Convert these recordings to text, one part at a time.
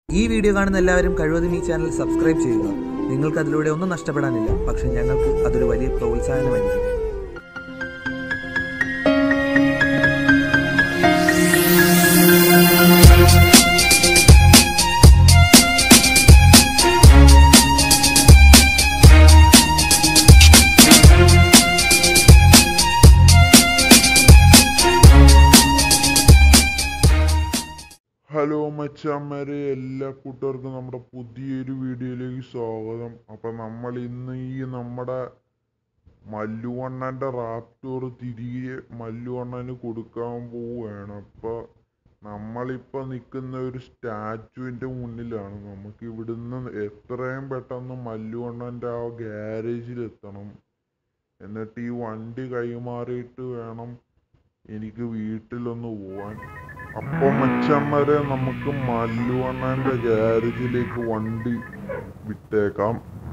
ഈ വീഡിയോ കാണുന്ന എല്ലാവരും കഴിവതും ഈ ചാനൽ സബ്സ്ക്രൈബ് ചെയ്യുക നിങ്ങൾക്ക് അതിലൂടെ ഒന്നും നഷ്ടപ്പെടാനില്ല പക്ഷെ ഞങ്ങൾക്ക് അതൊരു വലിയ പ്രോത്സാഹനമായിരിക്കും ഹലോ മച്ചാന്മാരെ എല്ലാ കൂട്ടുകാർക്കും നമ്മുടെ പുതിയൊരു വീഡിയോയിലേക്ക് സ്വാഗതം അപ്പൊ നമ്മൾ ഇന്ന് ഈ നമ്മുടെ മല്ലുവണ്ണന്റെ റാപ്റ്റോർ തിരികെ മല്ലുവണ്ണന് കൊടുക്കാൻ പോവുകയാണ് അപ്പൊ നമ്മളിപ്പോ നിൽക്കുന്ന ഒരു സ്റ്റാച്ചുവിന്റെ മുന്നിലാണ് നമുക്ക് ഇവിടുന്ന് എത്രയും പെട്ടെന്ന് മല്ലുവണ്ണന്റെ ആ ഗ്യാരേജിൽ എത്തണം എന്നിട്ട് ഈ വണ്ടി കൈമാറിയിട്ട് വേണം എനിക്ക് വീട്ടിലൊന്ന് പോവാൻ അപ്പൊ മച്ചന്മാരെ നമുക്ക് മല്ലുവണ്ണന്റെ ഗ്യാരേജിലേക്ക് വണ്ടി വിട്ടേക്കാം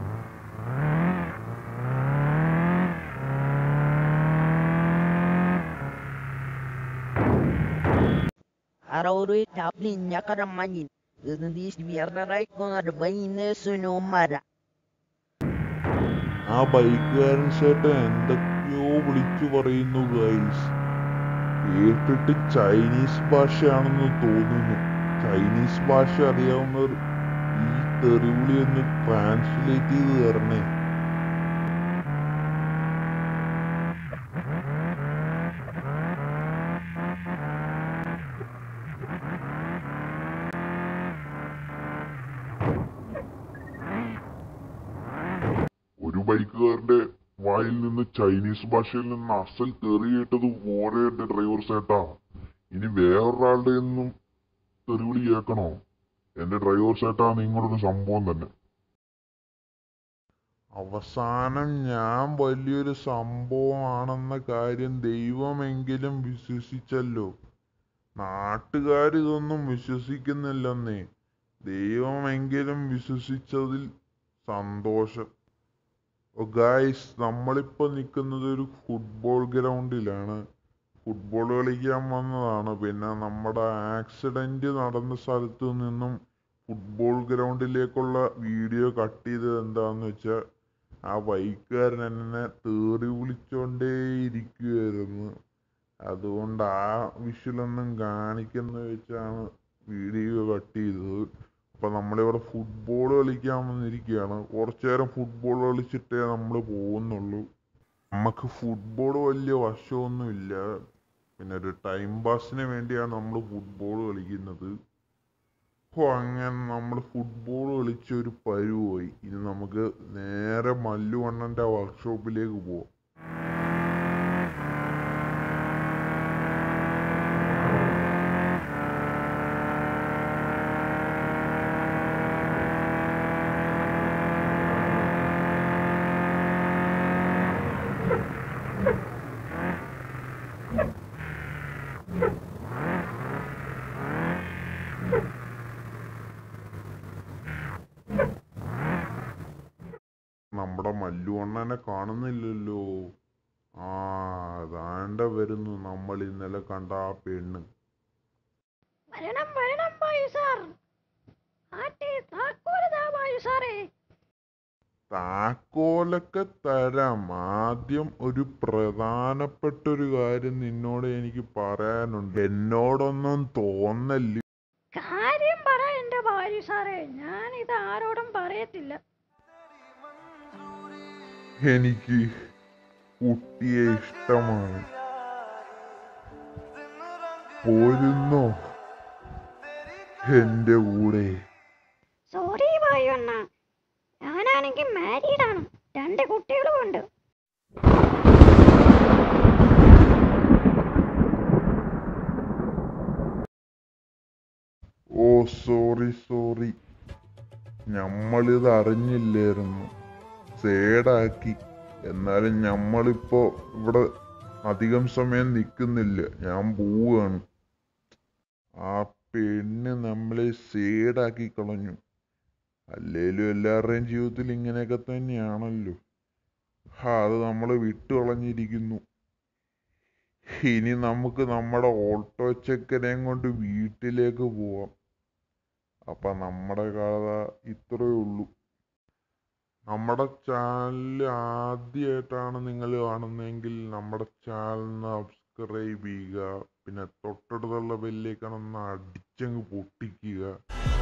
Arauri tablin ya karamanin. Zindis biyarnarai konar bayine sunomara. ആ ബൈക്കുകാരൻ ചേട്ടൻ എന്തൊക്കെയോ വിളിച്ചു പറയുന്നു ഗൈസ് കേട്ടിട്ട് ചൈനീസ് ഭാഷയാണെന്ന് തോന്നുന്നു ചൈനീസ് ഭാഷ അറിയാവുന്നവർ ഈ തെറിവിളി ഒന്ന് ട്രാൻസ്ലേറ്റ് ചെയ്ത് തരണേ ഒരു ബൈക്കുകാരന്റെ വായിൽ നിന്ന് ചൈനീസ് ഭാഷയിൽ നിന്ന് അസൽ തെറി കേട്ടത് ഓരോ എന്റെ ഡ്രൈവർ ചേട്ടാ ഇനി വേറൊരാളുടെ ഒന്നും തെറിവിളി കേൾക്കണോ എന്റെ ഡ്രൈവർ ചേട്ടാ നിങ്ങളൊരു സംഭവം തന്നെ അവസാനം ഞാൻ വലിയൊരു സംഭവമാണെന്ന കാര്യം ദൈവമെങ്കിലും വിശ്വസിച്ചല്ലോ നാട്ടുകാർ ഇതൊന്നും വിശ്വസിക്കുന്നില്ലെന്നേ ദൈവമെങ്കിലും വിശ്വസിച്ചതിൽ സന്തോഷം ഗായ്സ് നമ്മളിപ്പോ നിൽക്കുന്നത് ഒരു ഫുട്ബോൾ ഗ്രൗണ്ടിലാണ് ഫുട്ബോൾ കളിക്കാൻ വന്നതാണ് പിന്നെ നമ്മുടെ ആക്സിഡന്റ് നടന്ന സ്ഥലത്തു നിന്നും ഫുട്ബോൾ ഗ്രൗണ്ടിലേക്കുള്ള വീഡിയോ കട്ട് ചെയ്തത് എന്താന്ന് വെച്ചാൽ ആ ബൈക്കുകാരൻ എന്നെ തേറി വിളിച്ചോണ്ടേ ഇരിക്കുവായിരുന്നു അതുകൊണ്ട് ആ വിഷ്വലൊന്നും കാണിക്കുന്ന വെച്ചാണ് വീഡിയോ കട്ട് ചെയ്തത് അപ്പൊ നമ്മളിവിടെ ഫുട്ബോൾ കളിക്കാൻ വന്നിരിക്കുകയാണ് കുറച്ചു നേരം ഫുട്ബോൾ കളിച്ചിട്ടേ നമ്മൾ പോകുന്നുള്ളൂ നമുക്ക് ഫുട്ബോൾ വലിയ വശമൊന്നുമില്ല പിന്നെ ഒരു ടൈം പാസിന് വേണ്ടിയാണ് നമ്മൾ ഫുട്ബോൾ കളിക്കുന്നത് അപ്പോൾ അങ്ങനെ നമ്മൾ ഫുട്ബോൾ കളിച്ച ഒരു പരുവായി ഇനി നമുക്ക് നേരെ മല്ലുവണ്ണന്റെ വർക്ക്ഷോപ്പിലേക്ക് പോവാം നമ്മുടെ മല്ലുവണ്ണനെ കാണുന്നില്ലല്ലോ ആ അതാണ്ട വരുന്നു നമ്മൾ ഇന്നലെ കണ്ട ആ പെണ്ണ് വരണം വരണം ബായു സാർ ആട്ടെ താക്കോലതാ ബായു സാറേ താക്കോലൊക്കെ തരാം ആദ്യം ഒരു പ്രധാനപ്പെട്ട ഒരു കാര്യം നിന്നോട് എനിക്ക് പറയാനുണ്ട് എന്നോടൊന്നും തോന്നല്ല കാര്യം പറ എന്റെ ബായു സാറേ ഞാൻ ഇത് ആരോടും പറയത്തില്ല എനിക്ക് കുട്ടിയെ ഇഷ്ടമാണ് പോരുന്നോ എന്റെ കൂടെ സോറി ബായു അണ്ണ ഞാനാണെങ്കിൽ മാരീഡാണ് രണ്ട് കുട്ടികളും ഉണ്ട് ഓ സോറി സോറി ഞമ്മളിത് അറിഞ്ഞില്ലായിരുന്നു സേഡാക്കി എന്നാലും ഞമ്മളിപ്പോ ഇവിടെ അധികം സമയം നിൽക്കുന്നില്ല ഞാൻ പോവുകയാണ് ആ പെണ്ണ് നമ്മളെ സേഡാക്കി കളഞ്ഞു അല്ലേലും എല്ലാവരുടെയും ജീവിതത്തിൽ ഇങ്ങനെയൊക്കെ തന്നെയാണല്ലോ ഹാ അത് നമ്മൾ വിട്ടു കളഞ്ഞിരിക്കുന്നു ഇനി നമുക്ക് നമ്മുടെ ഓട്ടോ ചെക്കനെയും കൊണ്ട് വീട്ടിലേക്ക് പോവാം അപ്പൊ നമ്മുടെ കഥ ഇത്രയേ ഉള്ളൂ നമ്മുടെ ചാനൽ ആദ്യമായിട്ടാണ് നിങ്ങൾ കാണുന്നതെങ്കിൽ നമ്മുടെ ചാനൽ സബ്സ്ക്രൈബ് ചെയ്യുക പിന്നെ തൊട്ടടുത്തുള്ള ബെല്ലേക്കാണൊന്ന് അടിച്ചങ്ങ് പൊട്ടിക്കുക